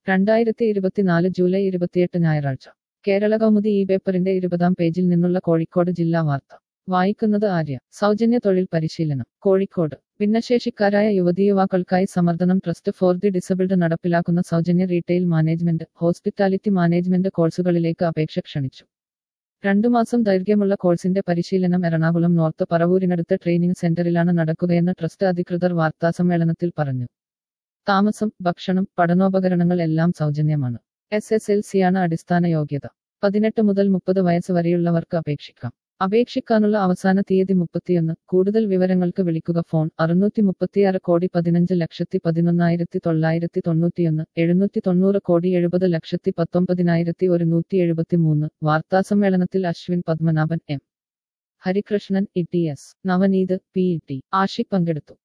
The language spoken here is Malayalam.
രണ്ടായിരത്തി ഇരുപത്തിനാല് ജൂലൈ ഇരുപത്തിയെട്ട് ഞായറാഴ്ച കേരള കൗമുദി ഈ പേപ്പറിന്റെ ഇരുപതാം പേജിൽ നിന്നുള്ള കോഴിക്കോട് ജില്ലാ വാർത്ത വായിക്കുന്നത് ആര്യ സൗജന്യ തൊഴിൽ പരിശീലനം കോഴിക്കോട് ഭിന്നശേഷിക്കാരായ യുവതീയുവാക്കൾക്കായി Samardhanam trust for the disabled നടപ്പിലാക്കുന്ന സൗജന്യ റീറ്റെയിൽ മാനേജ്മെന്റ് ഹോസ്പിറ്റാലിറ്റി മാനേജ്മെന്റ് കോഴ്സുകളിലേക്ക് അപേക്ഷ ക്ഷണിച്ചു രണ്ടു മാസം ദൈർഘ്യമുള്ള കോഴ്സിന്റെ പരിശീലനം എറണാകുളം നോർത്ത് പറവൂരിനടുത്ത് ട്രെയിനിംഗ് സെന്ററിലാണ് നടക്കുകയെന്ന് ട്രസ്റ്റ് അധികൃതർ വാർത്താസമ്മേളനത്തിൽ പറഞ്ഞു താമസം ഭക്ഷണം പഠനോപകരണങ്ങൾ എല്ലാം സൗജന്യമാണ് എസ് എസ് എൽ സിയാണ് അടിസ്ഥാന യോഗ്യത പതിനെട്ട് മുതൽ മുപ്പത് വയസ്സ് വരെയുള്ളവർക്ക് അപേക്ഷിക്കാം അപേക്ഷിക്കാനുള്ള അവസാന തീയതി മുപ്പത്തിയൊന്ന് കൂടുതൽ വിവരങ്ങൾക്ക് വിളിക്കുക ഫോൺ അറുന്നൂറ്റി മുപ്പത്തിയാറ് കോടി പതിനഞ്ച് ലക്ഷത്തി പതിനൊന്നായിരത്തി തൊള്ളായിരത്തി തൊണ്ണൂറ്റിയൊന്ന് എഴുന്നൂറ്റി തൊണ്ണൂറ് കോടി എഴുപത് ലക്ഷത്തി പത്തൊമ്പതിനായിരത്തി ഒരുന്നൂറ്റി എഴുപത്തി മൂന്ന് വാർത്താസമ്മേളനത്തിൽ Ashwin Padmanabhan M Harikrishnan E T S Navaneeth P E T Ashi പങ്കെടുത്തു